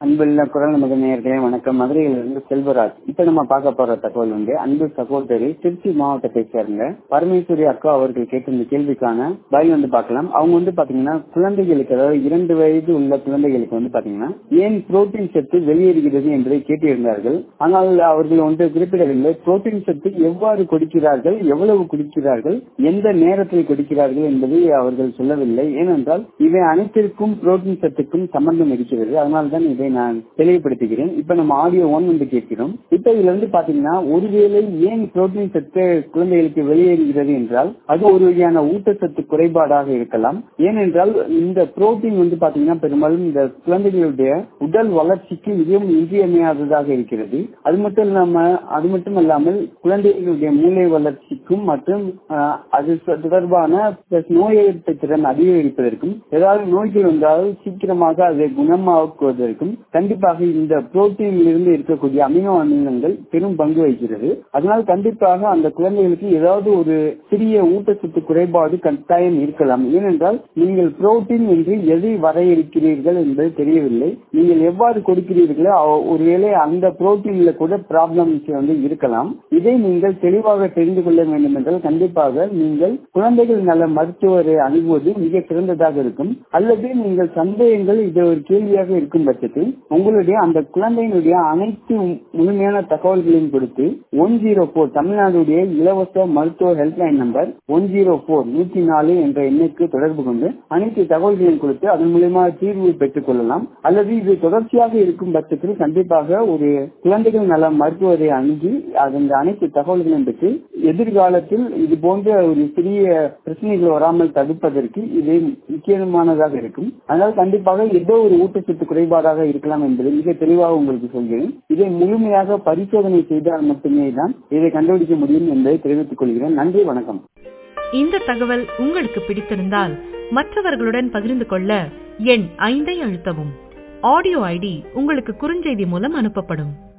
அன்புள்ள குரல் நமது நேயர்களே வணக்கம் மதுரையிலிருந்து செல்வராஜ் இப்ப நம்ம பார்க்க போற தகவல் வந்து அன்பு சகோதரி திருச்சி மாவட்டத்தை சேர்ந்த பரமேஸ்வரி அக்கா அவர்கள் கேட்டிருந்த கேள்விக்கான பதில் வந்து பார்க்கலாம் அவங்க வந்து பாத்தீங்கன்னா குழந்தைகளுக்கு அதாவது இரண்டு வயது உள்ள குழந்தைகளுக்கு வந்து பாத்தீங்கன்னா ஏன் புரோட்டீன் சத்து வெளியேறுகிறது என்பதை கேட்டிருந்தார்கள் ஆனால் அவர்கள் ஒன்று குறிப்பிடவில்லை புரோட்டீன் சத்து எவ்வாறு கொடுக்கிறார்கள் எவ்வளவு குடிக்கிறார்கள் எந்த நேரத்தில் கொடுக்கிறார்கள் என்பதை அவர்கள் சொல்லவில்லை ஏனென்றால் இவை அனைத்திற்கும் புரோட்டீன் சத்துக்கும் சம்பந்தம் இருக்கிறது அதனால்தான் இதை நான் தெளிவுபடுத்துகிறேன் இப்ப நம்ம ஆடியோ ஒன் வந்து கேட்கிறோம் இப்ப இதுல வந்து பாத்தீங்கன்னா ஒருவேளை ஏன் புரோட்டீன் சத்து குழந்தைகளுக்கு வெளியேறுகிறது என்றால் அது ஒரு வகையான ஊட்டச்சத்து குறைபாடாக இருக்கலாம் ஏனென்றால் இந்த புரோட்டீன் வந்து பாத்தீங்கன்னா பெரும்பாலும் இந்த குழந்தைகளுடைய உடல் வளர்ச்சிக்கு மிகவும் இன்றியமையாததாக இருக்கிறது அது மட்டும் இல்லாம அது மட்டும் இல்லாமல் குழந்தைகளுடைய மூளை வளர்ச்சிக்கும் மற்றும் அது தொடர்பான நோய் எதிர்ப்பு திறன் அதிகரிப்பதற்கும் ஏதாவது நோய்கள் வந்தால் சீக்கிரமாக அதை குணமாக்குவதற்கும் கண்டிப்பாக இந்த புரோட்டீனில் இருந்து இருக்கக்கூடிய அமினோ அமிலங்கள் பெரும் பங்கு வகிக்கிறது அதனால் கண்டிப்பாக அந்த குழந்தைகளுக்கு ஏதாவது ஒரு சிறிய ஊட்டச்சத்து குறைபாடு கட்டாயம் இருக்கலாம் ஏனென்றால் நீங்கள் புரோட்டீன் என்று எதை வரையறுக்கிறீர்கள் என்பது தெரியவில்லை நீங்கள் எவ்வாறு கொடுக்கிறீர்களோ ஒருவேளை அந்த புரோட்டீன்ல கூட ப்ராப்ளம்ஸ் வந்து இருக்கலாம் இதை நீங்கள் தெளிவாக தெரிந்து கொள்ள வேண்டும் என்றால் கண்டிப்பாக நீங்கள் குழந்தைகள் நல மருத்துவரை அணுகுவது மிக சிறந்ததாக இருக்கும் அல்லது நீங்கள் சந்தேகங்கள் இது ஒரு கேள்வியாக இருக்கும் பட்சத்தில் உங்களுடைய அந்த குழந்தையினுடைய அனைத்து முழுமையான தகவல்களையும் கொடுத்து ஒன் ஜீரோ போர் தமிழ்நாடுடைய இலவச மருத்துவ helpline number one zero four நூற்றி நாலு என்ற எண்ணுக்கு தொடர்பு கொண்டு அனைத்து தகவல்களையும் கொடுத்து அதன் மூலமாக தீர்வு பெற்றுக் கொள்ளலாம் அல்லது இது தொடர்ச்சியாக இருக்கும் பட்சத்தில் கண்டிப்பாக ஒரு குழந்தைகள் நல மருத்துவரை அணுகி அதன் அனைத்து தகவல்களையும் பெற்று எதிர்காலத்தில் இது போன்ற ஒரு சிறிய பிரச்சனைகள் வராமல் தடுப்பதற்கு இது முக்கியமானதாக இருக்கும் அதனால் கண்டிப்பாக ஏதோ ஒரு ஊட்டச்சத்து குறைபாடாக இருக்கலாம் என்பதை மிக தெளிவாக உங்களுக்கு சொல்கிறேன் இதை முழுமையாக பரிசோதனை செய்தால் மட்டுமே தான் இதை கண்டுபிடிக்க முடியும் என்பதை தெரிவித்துக் கொள்கிறேன் நன்றி வணக்கம் இந்த தகவல் உங்களுக்கு பிடித்திருந்தால் மற்றவர்களுடன் பகிர்ந்து கொள்ள எண் ஐந்தை அழுத்தவும் ஆடியோ ஐடி உங்களுக்கு குறுஞ்செய்தி மூலம் அனுப்பப்படும்